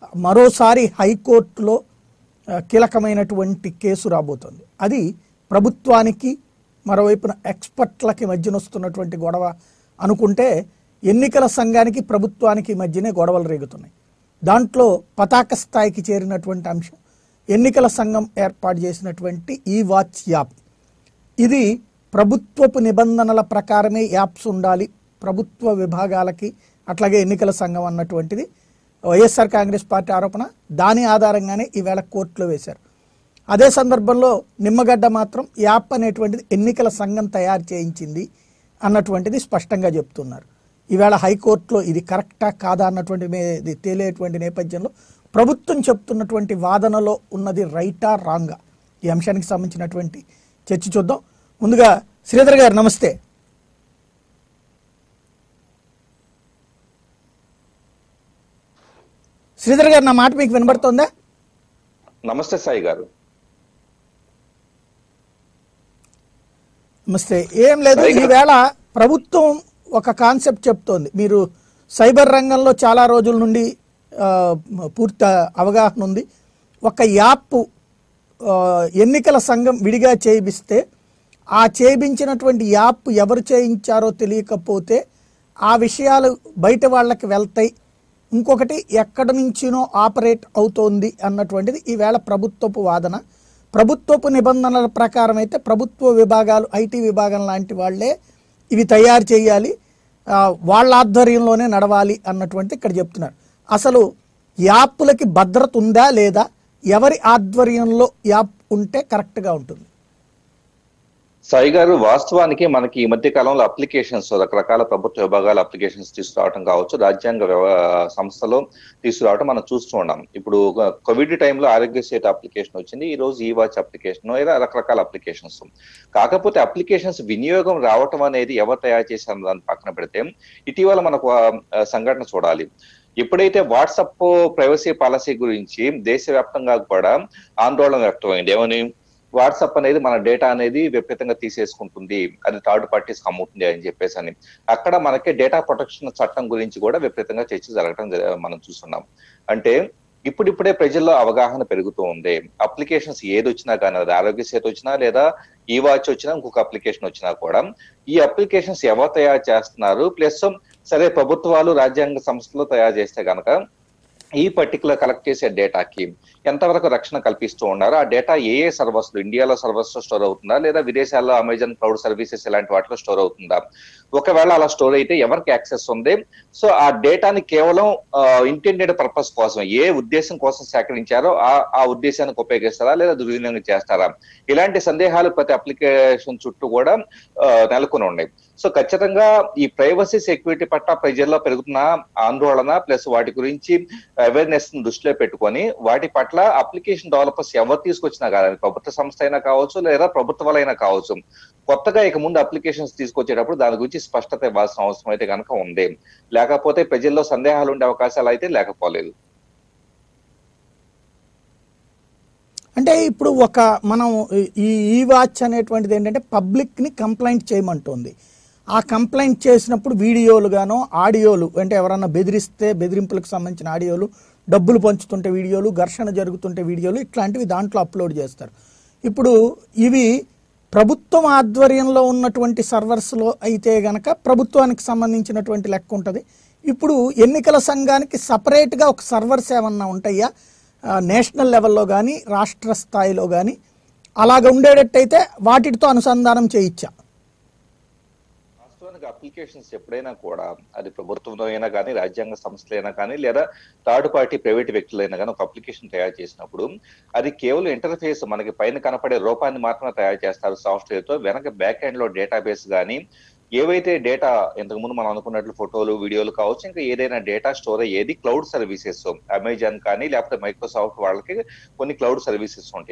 మరోసారి హైకోర్టులో ఆ, కీలకమైనటువంటి కేసు రాబోతోంది అది ప్రభుత్వానికి మరోవైపున ఎక్స్పర్ట్లకి మధ్యన వస్తున్నటువంటి గొడవ అనుకుంటే ఎన్నికల సంఘానికి ప్రభుత్వానికి మధ్యనే గొడవలు రేగుతున్నాయి దాంట్లో పతాక స్థాయికి చేరినటువంటి అంశం ఎన్నికల సంఘం ఏర్పాటు చేసినటువంటి ఈ వాచ్ యాప్ ఇది ప్రభుత్వపు నిబంధనల ప్రకారమే యాప్స్ ఉండాలి ప్రభుత్వ విభాగాలకి అట్లాగే ఎన్నికల సంఘం అన్నటువంటిది వైఎస్ఆర్ కాంగ్రెస్ పార్టీ ఆరోపణ దాని ఆధారంగానే ఈవేళ కోర్టులో వేశారు అదే సందర్భంలో నిమ్మగడ్డ మాత్రం యాప్ అనేటువంటిది ఎన్నికల సంఘం తయారు చేయించింది అన్నటువంటిది స్పష్టంగా చెప్తున్నారు ఈవేళ హైకోర్టులో ఇది కరెక్టా కాదా అన్నటువంటి మే- ఇది తేలేటువంటి నేపథ్యంలో ప్రభుత్వం చెప్తున్నటువంటి వాదనలో ఉన్నది రైటా రాంగా ఈ అంశానికి సంబంధించినటువంటి చర్చ చూద్దాం ముందుగా శ్రీధర్ గారు నమస్తే శ్రీధర్ గారు నా మాట మీకు వినబడుతోందా నమస్తే సాయి గారు నమస్తే ఏం లేదు ఈవేళ ప్రభుత్వం ఒక కాన్సెప్ట్ చెప్తోంది మీరు సైబర్ రంగంలో చాలా రోజుల నుండి ఆ, పూర్తి అవగాహన ఉంది ఒక యాప్ ఆ, ఎన్నికల సంఘం విడిగా చేయిస్తే ఆ చేయించినటువంటి యాప్ ఎవరు చేయించారో తెలియకపోతే ఆ విషయాలు బయట వాళ్ళకి వెళ్తాయి ఇంకొకటి ఎక్కడి నుంచినో ఆపరేట్ అవుతోంది అన్నటువంటిది ఈవేళ ప్రభుత్వపు వాదన ప్రభుత్వపు నిబంధనల ప్రకారం అయితే ప్రభుత్వ విభాగాలు ఐటీ విభాగం లాంటి వాళ్ళే ఇవి తయారు చేయాలి ఆ, వాళ్ళ ఆధ్వర్యంలోనే నడవాలి అన్నటువంటి ఇక్కడ చెప్తున్నారు అసలు యాప్లకి భద్రత ఉందా లేదా ఎవరి ఆధ్వర్యంలో యాప్ ఉంటే కరెక్ట్గా ఉంటుంది సాయి గారు వాస్తవానికి మనకి ఈ మధ్య కాలంలో అప్లికేషన్స్ రకరకాల ప్రభుత్వ విభాగాల అప్లికేషన్స్ తీసుకురావడం కావచ్చు రాజ్యాంగ వ్యవ- సంస్థలో తీసుకురావడం మనం చూస్తూ ఉన్నాం ఇప్పుడు కోవిడ్ టైంలో ఆరోగ్య సేతు అప్లికేషన్ వచ్చింది ఈ రోజు ఈ వాచ్ అప్లికేషన్ ఇలా రకరకాల అప్లికేషన్స్ కాకపోతే అప్లికేషన్స్ వినియోగం రావటం అనేది ఎవరు తయారు చేశారో దాన్ని పక్కన పెడితే ఇటీవల మనకు ఆ, సంఘటన చూడాలి ఎప్పుడైతే వాట్సాప్ ప్రైవసీ పాలసీ గురించి దేశవ్యాప్తంగా కూడా ఆందోళన వ్యక్తమైంది ఏమని వాట్సాప్ అనేది మన డేటా అనేది విపరీతంగా తీసేసుకుంటుంది అది థర్డ్ పార్టీస్ అమ్ముతుంది అని చెప్పేసి అని అక్కడ మనకి డేటా ప్రొటెక్షన్ చట్టం గురించి కూడా విపరీతంగా చర్చ జరగడం జ- మనం చూస్తున్నాం అంటే ఇప్పుడిప్పుడే ప్రజల్లో అవగాహన పెరుగుతూ ఉంది అప్లికేషన్స్ ఏది వచ్చినా కానీ అది ఆరోగ్య సేతు వచ్చినా లేదా ఈ వాచ్ వచ్చినా ఇంకొక అప్లికేషన్ వచ్చినా కూడా ఈ అప్లికేషన్స్ ఎవరు తయారు చేస్తున్నారు ప్లస్ సరే ప్రభుత్వాలు రాజ్యాంగ సంస్థలు తయారు చేస్తే గనక ఈ పర్టికులర్ కలెక్ట్ చేసే డేటాకి ఎంతవరకు రక్షణ కల్పిస్తూ ఉన్నారు ఆ డేటా ఏ ఏ సర్వర్స్ ఇండియాలో సర్వర్స్ లో స్టోర్ అవుతుందా లేదా విదేశాల్లో అమెజాన్ క్లౌడ్ సర్వీసెస్ ఇలాంటి వాటిలో స్టోర్ అవుతుందా ఒకవేళ అలా స్టోర్ అయితే ఎవరికి యాక్సెస్ ఉంది సో ఆ డేటాని కేవలం ఇంటెండెడ్ పర్పస్ కోసం ఏ ఉద్దేశం కోసం సేకరించారో ఆ ఆ ఉద్దేశానికి ఉపయోగిస్తారా లేదా దుర్వినియోగం చేస్తారా ఇలాంటి సందేహాలు ప్రతి అప్లికేషన్ చుట్టూ కూడా ఆ, నెలకొని ఉన్నాయి సో ఖచ్చితంగా ఈ ప్రైవసీ సెక్యూరిటీ పట్ల ప్రజల్లో పెరుగుతున్న ఆందోళన ప్లస్ వాటి గురించి అవేర్నెస్ దృష్టిలో పెట్టుకొని వాటి పట్ల అప్లికేషన్ డెవలపర్స్ ఎవరు తీసుకొచ్చినా కానీ ప్రభుత్వ సంస్థ అయినా కావచ్చు లేదా ప్రభుత్వాలైనా కావచ్చు కొత్తగా ఇక ముందు అప్లికేషన్స్ తీసుకొచ్చేటప్పుడు దాని గురించి స్పష్టత ఇవ్వాల్సిన అవసరం అయితే కనుక ఉంది లేకపోతే ప్రజల్లో సందేహాలు ఉండే అవకాశాలు అయితే లేకపోలేదు అంటే ఇప్పుడు ఒక మనం ఈ ఈ వాచ్ అనేటువంటిది ఏంటంటే పబ్లిక్ని కంప్లైంట్ చేయమంటుంది ఆ కంప్లైంట్ చేసినప్పుడు వీడియోలు గానో ఆడియోలు అంటే ఎవరన్నా బెదిరిస్తే బెదిరింపులకు సంబంధించిన ఆడియోలు డబ్బులు పంచుతుంటే వీడియోలు ఘర్షణ జరుగుతుంటే వీడియోలు ఇట్లాంటివి దాంట్లో అప్లోడ్ చేస్తారు ఇప్పుడు ఇవి ప్రభుత్వం ఆధ్వర్యంలో ఉన్నటువంటి సర్వర్స్లో అయితే గనక ప్రభుత్వానికి సంబంధించినటువంటి లెక్క ఉంటుంది ఇప్పుడు ఎన్నికల సంఘానికి సపరేట్గా ఒక సర్వర్స్ ఏమన్నా ఉంటాయా ఆ, నేషనల్ లెవెల్లో కానీ రాష్ట్ర స్థాయిలో కానీ అలాగ ఉండేటట్టయితే వాటితో అనుసంధానం చేయించా వాస్తవానికి అప్లికేషన్స్ ఎప్పుడైనా కూడా అది ప్రభుత్వంలో అయినా కానీ రాజ్యాంగ సంస్థలైనా కానీ లేదా థర్డ్ పార్టీ ప్రైవేట్ వ్యక్తులైనా కానీ ఒక అప్లికేషన్ తయారు చేసినప్పుడు అది కేవలం ఇంటర్ఫేస్ మనకి పైన కనపడే రూపాన్ని మాత్రమే తయారు చేస్తారు సాఫ్ట్వేర్ తో వెనక బ్యాక్ ఎండ్ లో డేటాబేస్ కానీ ఏవైతే డేటా ఇంతకు ముందు మనం అనుకున్నట్లు ఫోటోలు వీడియోలు కావచ్చు ఇంకా ఏదైనా డేటా స్టోర్ అయ్యేది క్లౌడ్ సర్వీసెస్ అమెజాన్ కానీ లేకపోతే మైక్రోసాఫ్ట్ వాళ్ళకి కొన్ని క్లౌడ్ సర్వీసెస్ ఉంటాయి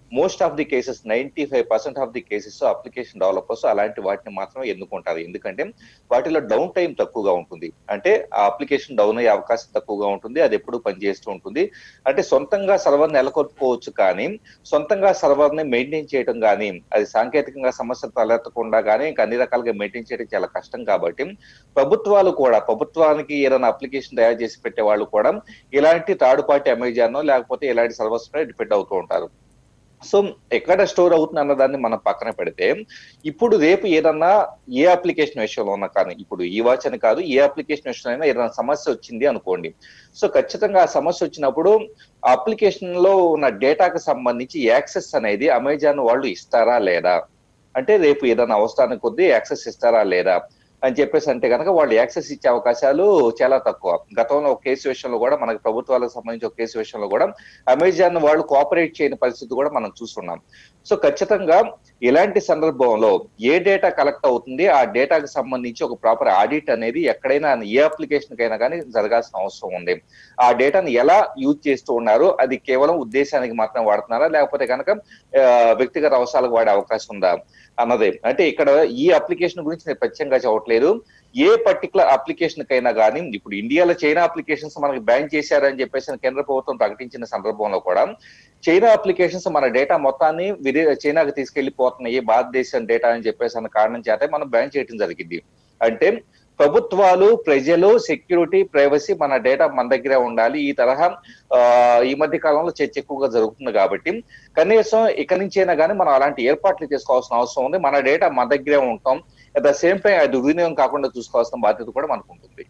most of the cases ninety five percent of the cases application developers అలాంటి వాటిని మాత్రమే ఎన్నుకుంటారు ఎందుకంటే వాటిలో డౌన్ టైం తక్కువగా ఉంటుంది అంటే ఆ అప్లికేషన్ డౌన్ అయ్యే అవకాశం తక్కువగా ఉంటుంది అది ఎప్పుడు పనిచేస్తూ ఉంటుంది అంటే సొంతంగా సర్వర్ నెలకొల్పుకోవచ్చు కానీ సొంతంగా సర్వర్ ని మెయింటైన్ చేయడం కానీ అది సాంకేతికంగా సమస్య తలెత్తకుండా కానీ ఇంకా అన్ని రకాలుగా మెయింటైన్ చేయడం చాలా కష్టం కాబట్టి ప్రభుత్వాలు కూడా ప్రభుత్వానికి ఏదైనా అప్లికేషన్ తయారు చేసి పెట్టే వాళ్ళు కూడా ఇలాంటి థర్డ్ పార్టీ అమెజాన్ లేకపోతే ఇలాంటి సర్వర్స్ పై డిపెండ్ అవుతూ ఉంటారు సో ఎక్కడ స్టోర్ అవుతుంది అన్న దాన్ని మనం పక్కన పెడితే ఇప్పుడు రేపు ఏదన్నా ఏ అప్లికేషన్ విషయంలో ఉన్నా కానీ ఇప్పుడు ఈ వాచ్ అని కాదు ఏ అప్లికేషన్ విషయంలో అయినా ఏదైనా సమస్య వచ్చింది అనుకోండి సో ఖచ్చితంగా ఆ సమస్య వచ్చినప్పుడు ఆ అప్లికేషన్ లో ఉన్న డేటాకు సంబంధించి యాక్సెస్ అనేది అమెజాన్ వాళ్ళు ఇస్తారా లేదా అంటే రేపు ఏదైనా అవసరానికి కొద్దీ యాక్సెస్ ఇస్తారా లేదా అని చెప్పేసి అంటే కనుక వాళ్ళు యాక్సెస్ ఇచ్చే అవకాశాలు చాలా తక్కువ గతంలో ఒక కేసు విషయంలో కూడా మనకి ప్రభుత్వాలకు సంబంధించి ఒక కేసు విషయంలో కూడా అమెజాన్ వాళ్ళు కోఆపరేట్ చేయని పరిస్థితి కూడా మనం చూస్తున్నాం సో ఖచ్చితంగా ఇలాంటి సందర్భంలో ఏ డేటా కలెక్ట్ అవుతుంది ఆ డేటాకి సంబంధించి ఒక ప్రాపర్ ఆడిట్ అనేది ఎక్కడైనా ఏ అప్లికేషన్ కైనా కానీ జరగాల్సిన అవసరం ఉంది ఆ డేటాని ఎలా యూజ్ చేస్తూ ఉన్నారు అది కేవలం ఉద్దేశానికి మాత్రం వాడుతున్నారా లేకపోతే కనుక వ్యక్తిగత అవసరాలకు వాడే అవకాశం ఉందా అన్నదే అంటే ఇక్కడ ఈ అప్లికేషన్ గురించి నేను ప్రత్యేకంగా చెప్పట్లేదు ఏ పర్టికులర్ అప్లికేషన్ కైనా కానీ ఇప్పుడు ఇండియాలో చైనా అప్లికేషన్స్ మనకి బ్యాన్ చేశారని చెప్పేసి కేంద్ర ప్రభుత్వం ప్రకటించిన సందర్భంలో కూడా చైనా అప్లికేషన్స్ మన డేటా మొత్తాన్ని విదే చైనాకి తీసుకెళ్లిపోతున్నాయి భారతదేశం డేటా అని చెప్పేసి అన్న కారణం చేత మనం బ్యాన్ చేయడం జరిగింది అంటే ప్రభుత్వాలు ప్రజలు సెక్యూరిటీ ప్రైవసీ మన డేటా మన దగ్గరే ఉండాలి ఈ తరహా ఈ మధ్య కాలంలో చర్చ ఎక్కువగా జరుగుతుంది కాబట్టి కనీసం ఇక్కడి నుంచైనా కానీ మనం అలాంటి ఏర్పాట్లు చేసుకోవాల్సిన అవసరం ఉంది మన డేటా మన దగ్గరే ఉంటాం అట్ ద సేమ్ టైం అది దుర్వినియోగం కాకుండా చూసుకోవాల్సిన బాధ్యత కూడా మనకు ఉంటుంది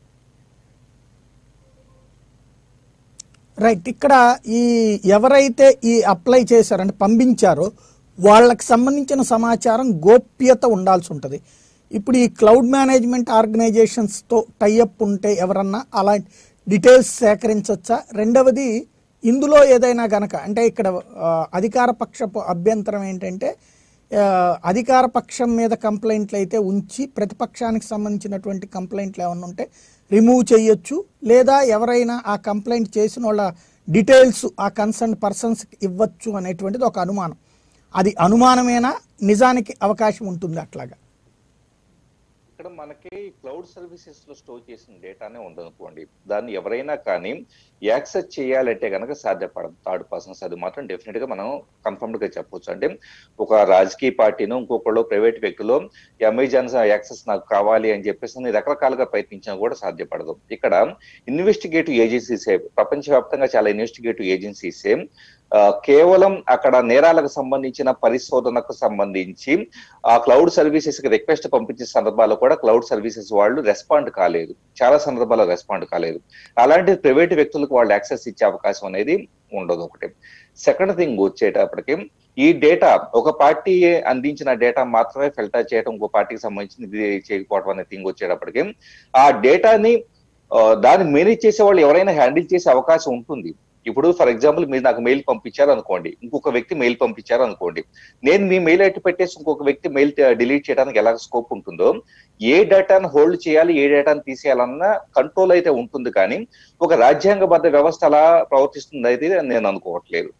రైట్ ఇక్కడ ఈ ఎవరైతే ఈ అప్లై చేశారంటే పంపించారో వాళ్ళకి సంబంధించిన సమాచారం గోప్యత ఉండాల్సి ఉంటుంది ఇప్పుడు ఈ క్లౌడ్ మేనేజ్మెంట్ ఆర్గనైజేషన్స్తో టైఅప్ ఉంటే ఎవరన్నా అలాంటి డీటెయిల్స్ సేకరించవచ్చా రెండవది ఇందులో ఏదైనా గనక అంటే ఇక్కడ ఆ, అధికార పక్షపు అభ్యంతరం ఏంటంటే ఆ, అధికార పక్షం మీద కంప్లైంట్లు అయితే ఉంచి ప్రతిపక్షానికి సంబంధించినటువంటి కంప్లైంట్లు ఏమైనా ఉంటే రిమూవ్ చేయొచ్చు లేదా ఎవరైనా ఆ కంప్లైంట్ చేసిన వాళ్ళ డీటెయిల్స్ ఆ కన్సర్న్ పర్సన్స్కి ఇవ్వచ్చు అనేటువంటిది ఒక అనుమానం అది అనుమానమేనా నిజానికి అవకాశం ఉంటుంది అట్లాగా ఇక్కడ మనకి క్లౌడ్ సర్వీసెస్ లో స్టోర్ చేసిన డేటానే ఉండదనుకోండి దాన్ని ఎవరైనా కానీ యాక్సెస్ చేయాలంటే కనుక సాధ్యపడదు థర్డ్ పర్సన్స్ అది మాత్రం డెఫినెట్ గా మనం కన్ఫర్మ్డ్ గా చెప్పొచ్చు అంటే ఒక రాజకీయ పార్టీను ఇంకొకళ్ళు ప్రైవేట్ వ్యక్తులు ఈ అమెజాన్ యాక్సెస్ నాకు కావాలి అని చెప్పేసి అని రకరకాలుగా ప్రయత్నించినా కూడా సాధ్యపడదు ఇక్కడ ఇన్వెస్టిగేటివ్ ఏజెన్సీసే ప్రపంచవ్యాప్తంగా చాలా ఇన్వెస్టిగేటివ్ ఏజెన్సీసే ఆ, కేవలం అక్కడ నేరాలకు సంబంధించిన పరిశోధనకు సంబంధించి ఆ క్లౌడ్ సర్వీసెస్ కి రిక్వెస్ట్ పంపించే సందర్భాల్లో కూడా క్లౌడ్ సర్వీసెస్ వాళ్ళు రెస్పాండ్ కాలేదు చాలా సందర్భాల్లో రెస్పాండ్ కాలేదు అలాంటి ప్రైవేట్ వ్యక్తులకు వాళ్ళు యాక్సెస్ ఇచ్చే అవకాశం అనేది ఉండదు ఒకటి సెకండ్ థింగ్ వచ్చేటప్పటికి ఈ డేటా ఒక పార్టీ అందించిన డేటా మాత్రమే ఫిల్టర్ చేయడం ఇంకో పార్టీకి సంబంధించిన ఇది చేయకపోవడం అనే థింగ్ వచ్చేటప్పటికి ఆ డేటాని ఆ, దాన్ని మేనేజ్ చేసే వాళ్ళు ఎవరైనా హ్యాండిల్ చేసే అవకాశం ఉంటుంది ఇప్పుడు ఫర్ ఎగ్జాంపుల్ మీరు నాకు మెయిల్ పంపించారు అనుకోండి ఇంకొక వ్యక్తి మెయిల్ పంపించారు అనుకోండి నేను మీ మెయిల్ ఐటీ పెట్టేసి ఇంకొక వ్యక్తి మెయిల్ డిలీట్ చేయడానికి ఎలా స్కోప్ ఉంటుందో ఏ డేటాను హోల్డ్ చేయాలి ఏ డేటాను తీసేయాలన్న కంట్రోల్ అయితే ఉంటుంది కానీ ఒక రాజ్యాంగబద్ధ వ్యవస్థ అలా ప్రవర్తిస్తుంది అయితే నేను అనుకోవట్లేదు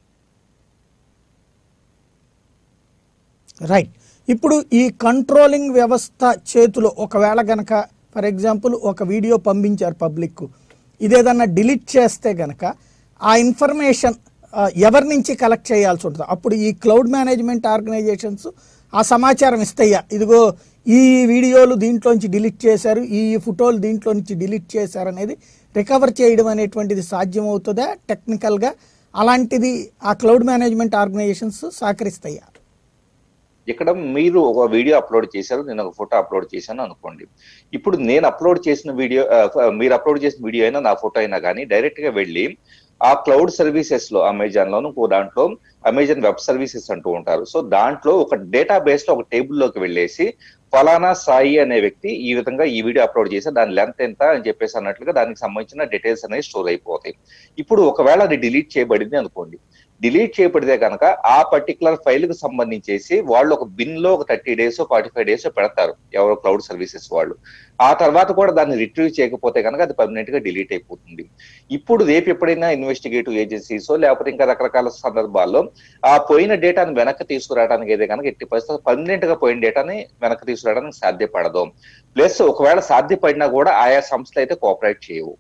రైట్ ఇప్పుడు ఈ కంట్రోలింగ్ వ్యవస్థ చేతిలో ఒకవేళ గనక ఫర్ ఎగ్జాంపుల్ ఒక వీడియో పంపించారు పబ్లిక్ ఇదేదన్నా డిలీట్ చేస్తే గనక ఆ ఇన్ఫర్మేషన్ ఆ, ఎవరి నుంచి కలెక్ట్ చేయాల్సి ఉంటుంది అప్పుడు ఈ క్లౌడ్ మేనేజ్మెంట్ ఆర్గనైజేషన్స్ ఆ సమాచారం ఇస్తాయా ఇదిగో ఈ వీడియోలు దీంట్లోంచి డిలీట్ చేశారు ఈ ఫోటోలు దీంట్లో నుంచి డిలీట్ చేశారు అనేది రికవర్ చేయడం అనేటువంటిది సాధ్యమవుతుందా టెక్నికల్గా అలాంటిది ఆ క్లౌడ్ మేనేజ్మెంట్ ఆర్గనైజేషన్స్ సహకరిస్తాయా ఇక్కడ మీరు ఒక వీడియో అప్లోడ్ చేశారు నేను ఒక ఫోటో అప్లోడ్ చేశాను అనుకోండి ఇప్పుడు నేను అప్లోడ్ చేసిన వీడియో ఆ, మీరు అప్లోడ్ చేసిన వీడియో అయినా నా ఫోటో అయినా కానీ డైరెక్ట్ గా వెళ్ళి ఆ క్లౌడ్ సర్వీసెస్ లో అమెజాన్ లోను ఇంకో దాంట్లో అమెజాన్ వెబ్ సర్వీసెస్ అంటూ ఉంటారు సో దాంట్లో ఒక డేటా బేస్ లో ఒక టేబుల్ లోకి వెళ్ళేసి ఫలానా సాయి అనే వ్యక్తి ఈ విధంగా ఈ వీడియో అప్లోడ్ చేసి దాని లెంత్ ఎంత అని చెప్పేసి అన్నట్లుగా దానికి సంబంధించిన డీటెయిల్స్ అనేవి స్టోర్ అయిపోతాయి ఇప్పుడు ఒకవేళ అది డిలీట్ చేయబడింది అనుకోండి డిలీట్ చేయబడితే కనుక ఆ పర్టికులర్ ఫైల్ కి సంబంధించేసి వాళ్ళు ఒక బిన్ లో ఒక thirty days forty five days పెడతారు ఎవరో క్లౌడ్ సర్వీసెస్ వాళ్ళు ఆ తర్వాత కూడా దాన్ని రిట్రీవ్ చేయకపోతే కనుక అది పర్మనెంట్ గా డిలీట్ అయిపోతుంది ఇప్పుడు రేపు ఎప్పుడైనా ఇన్వెస్టిగేటివ్ ఏజెన్సీస్ లేకపోతే ఇంకా రకరకాల సందర్భాల్లో ఆ పోయిన డేటాను వెనక్కి తీసుకురావడానికి అయితే కనుక ఎట్టి పరిస్థితుల్లో పర్మనెంట్ గా పోయిన డేటాని వెనక్కి తీసుకురావడానికి సాధ్యపడదు ప్లస్ ఒకవేళ సాధ్యపడినా కూడా ఆయా సంస్థలు అయితే కోఆపరేట్ చేయవు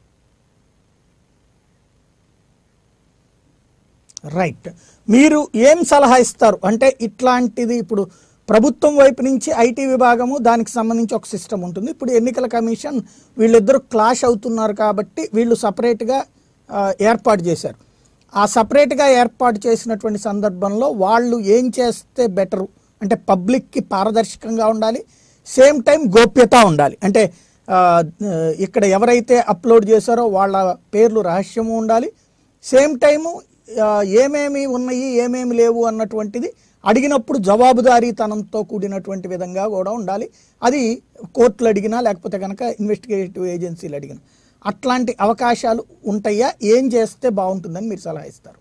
రైట్ మీరు ఏం సలహా ఇస్తారు అంటే ఇట్లాంటిది ఇప్పుడు ప్రభుత్వం వైపు నుంచి ఐటీ విభాగము దానికి సంబంధించి ఒక సిస్టమ్ ఉంటుంది ఇప్పుడు ఎన్నికల కమిషన్ వీళ్ళిద్దరూ క్లాష్ అవుతున్నారు కాబట్టి వీళ్ళు సపరేట్గా ఏర్పాటు చేశారు ఆ సపరేట్గా ఏర్పాటు చేసినటువంటి సందర్భంలో వాళ్ళు ఏం చేస్తే బెటరు అంటే పబ్లిక్కి పారదర్శకంగా ఉండాలి సేమ్ టైం గోప్యత ఉండాలి అంటే ఆ, ఇక్కడ ఎవరైతే అప్లోడ్ చేశారో వాళ్ళ పేర్లు రహస్యము ఉండాలి సేమ్ టైము ఆ, ఏమేమి ఉన్నాయి ఏమేమి లేవు అన్నటువంటిది అడిగినప్పుడు జవాబుదారీతనంతో కూడినటువంటి విధంగా కూడా ఉండాలి అది కోర్టులు అడిగినా లేకపోతే కనుక ఇన్వెస్టిగేటివ్ ఏజెన్సీలు అడిగినా అట్లాంటి అవకాశాలు ఉంటాయా ఏం చేస్తే బాగుంటుందని మీరు సలహా ఇస్తారు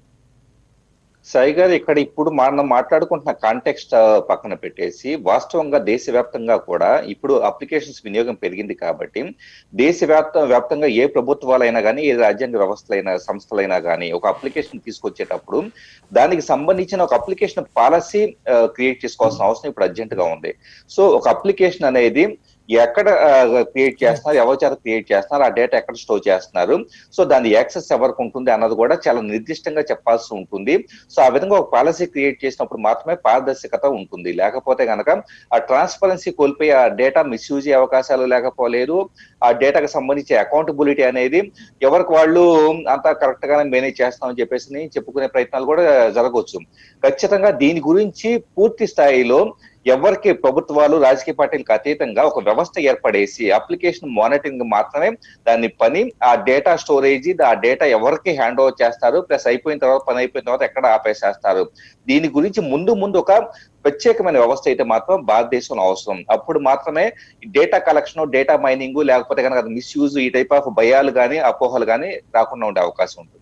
సాయి గారు ఇక్కడ ఇప్పుడు మనం మాట్లాడుకుంటున్న కాంటెక్స్ట్ పక్కన పెట్టేసి వాస్తవంగా దేశవ్యాప్తంగా కూడా ఇప్పుడు అప్లికేషన్స్ వినియోగం పెరిగింది కాబట్టి దేశవ్యాప్త వ్యాప్తంగా ఏ ప్రభుత్వాలైనా కానీ ఏ రాజ్యాంగ వ్యవస్థలైనా సంస్థలైనా కానీ ఒక అప్లికేషన్ తీసుకొచ్చేటప్పుడు దానికి సంబంధించిన ఒక అప్లికేషన్ పాలసీ క్రియేట్ చేసుకోవాల్సిన అవసరం ఇప్పుడు అర్జెంట్ గా ఉంది సో ఒక అప్లికేషన్ అనేది ఎక్కడ క్రియేట్ చేస్తున్నారు ఎవరి చేత క్రియేట్ చేస్తున్నారు ఆ డేటా ఎక్కడ స్టోర్ చేస్తున్నారు సో దాని యాక్సెస్ ఎవరికి ఉంటుంది అన్నది కూడా చాలా నిర్దిష్టంగా చెప్పాల్సి ఉంటుంది సో ఆ విధంగా ఒక పాలసీ క్రియేట్ చేసినప్పుడు మాత్రమే పారదర్శకత ఉంటుంది లేకపోతే కనుక ఆ ట్రాన్స్పరెన్సీ కోల్పోయి ఆ డేటా మిస్యూజ్ అయ్యే అవకాశాలు లేకపోలేదు ఆ డేటాకి సంబంధించి అకౌంటబిలిటీ అనేది ఎవరికి వాళ్ళు అంతా కరెక్ట్ గానే మేనేజ్ చేస్తామని చెప్పేసి చెప్పుకునే ప్రయత్నాలు కూడా జరగవచ్చు ఖచ్చితంగా దీని గురించి పూర్తి స్థాయిలో ఎవరికి ప్రభుత్వాలు రాజకీయ పార్టీలకు అతీతంగా ఒక వ్యవస్థ ఏర్పడేసి అప్లికేషన్ మానిటరింగ్ మాత్రమే దాని పని ఆ డేటా స్టోరేజ్ ఆ డేటా ఎవరికి హ్యాండ్ ఓవర్ చేస్తారు ప్లస్ అయిపోయిన తర్వాత పని అయిపోయిన తర్వాత ఎక్కడ ఆపేసేస్తారు దీని గురించి ముందు ముందు ఒక ప్రత్యేకమైన వ్యవస్థ అయితే మాత్రం భారతదేశంలో అవసరం అప్పుడు మాత్రమే డేటా కలెక్షన్ డేటా మైనింగ్ లేకపోతే కనుక అది మిస్యూజ్ ఈ టైప్ ఆఫ్ భయాలు కానీ అపోహలు కానీ రాకుండా ఉండే అవకాశం ఉంటుంది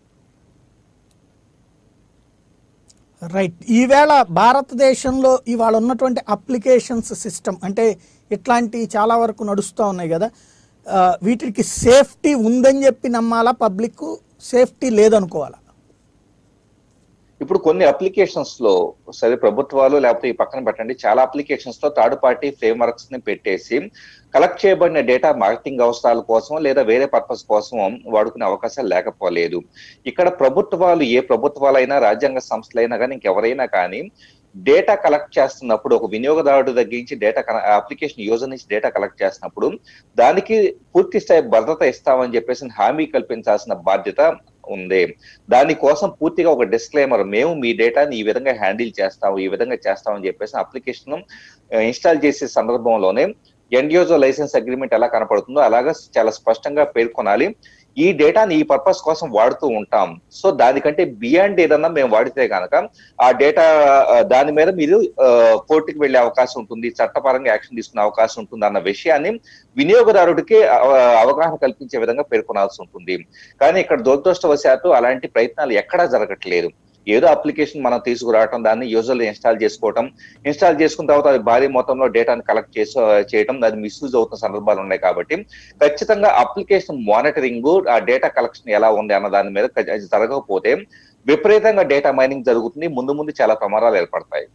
రైట్ ఈవేళ భారతదేశంలో ఇవాళ ఉన్నటువంటి అప్లికేషన్స్ సిస్టమ్ అంటే ఇట్లాంటి చాలా వరకు నడుస్తూ ఉన్నాయి కదా ఆ, వీటికి సేఫ్టీ ఉందని చెప్పి నమ్మాలా పబ్లిక్ సేఫ్టీ లేదనుకోవాలా ఇప్పుడు కొన్ని అప్లికేషన్స్ లో సరే ప్రభుత్వాలు లేకపోతే ఈ పక్కన పెట్టండి చాలా అప్లికేషన్స్ లో థర్డ్ పార్టీ ఫ్రేమ్ వర్క్స్ ని పెట్టేసి కలెక్ట్ చేయబడిన డేటా మార్కెటింగ్ అవసరాల కోసం లేదా వేరే పర్పస్ కోసం వాడుకునే అవకాశాలు లేకపోలేదు ఇక్కడ ప్రభుత్వాలు ఏ ప్రభుత్వాలైనా రాజ్యాంగ సంస్థలైనా కానీ ఇంకెవరైనా కానీ డేటా కలెక్ట్ చేస్తున్నప్పుడు ఒక వినియోగదారుడు దగ్గర నుంచి డేటా అప్లికేషన్ యూజర్ నుంచి డేటా కలెక్ట్ చేస్తున్నప్పుడు దానికి పూర్తి స్థాయి భద్రత ఇస్తామని చెప్పేసి హామీ కల్పించాల్సిన బాధ్యత ఉంది దానికోసం పూర్తిగా ఒక డిస్క్లైమర్ మేము మీ డేటాని ఈ విధంగా హ్యాండిల్ చేస్తాము ఈ విధంగా చేస్తామని చెప్పేసి అప్లికేషన్ ఇన్స్టాల్ చేసే సందర్భంలోనే ఎండ్ యూజర్ లైసెన్స్ అగ్రిమెంట్ ఎలా కనపడుతుందో అలాగా చాలా స్పష్టంగా పేర్కొనాలి ఈ డేటాని ఈ పర్పస్ కోసం వాడుతూ ఉంటాం సో దానికంటే బియాండ్ ఏదన్నా మేము వాడితే కనుక ఆ డేటా దాని మీద మీరు కోర్టుకి వెళ్లే అవకాశం ఉంటుంది చట్టపరంగా యాక్షన్ తీసుకునే అవకాశం ఉంటుంది అన్న విషయాన్ని వినియోగదారుడికి అవ- అవగాహన కల్పించే విధంగా పేర్కొనాల్సి ఉంటుంది కానీ ఇక్కడ దురదృష్టవశాత్తు అలాంటి ప్రయత్నాలు ఎక్కడా జరగట్లేదు ఏదో అప్లికేషన్ మనం తీసుకురావటం దాన్ని యూజర్లు ఇన్స్టాల్ చేసుకోవటం ఇన్స్టాల్ చేసుకున్న తర్వాత అది భారీ మొత్తంలో డేటాను కలెక్ట్ చేసి చేయటం అది మిస్యూజ్ అవుతున్న సందర్భాలు ఉన్నాయి కాబట్టి ఖచ్చితంగా అప్లికేషన్ మానిటరింగ్ ఆ డేటా కలెక్షన్ ఎలా ఉంది అన్న దాని మీద ఖ- అది జరగకపోతే విపరీతంగా డేటా మైనింగ్ జరుగుతుంది ముందు ముందు చాలా ప్రమాదాలు ఏర్పడతాయి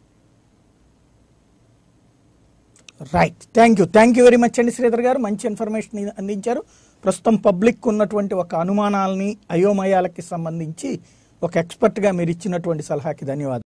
right thank you thank you very much అండి శ్రీధర్ గారు మంచి ఇన్ఫర్మేషన్ అందించారు ప్రస్తుతం పబ్లిక్ ఉన్నటువంటి ఒక అనుమానాలని అయోమయాలకి సంబంధించి ఒక ఎక్స్పర్ట్గా మీరు ఇచ్చినటువంటి సలహాకి ధన్యవాదాలు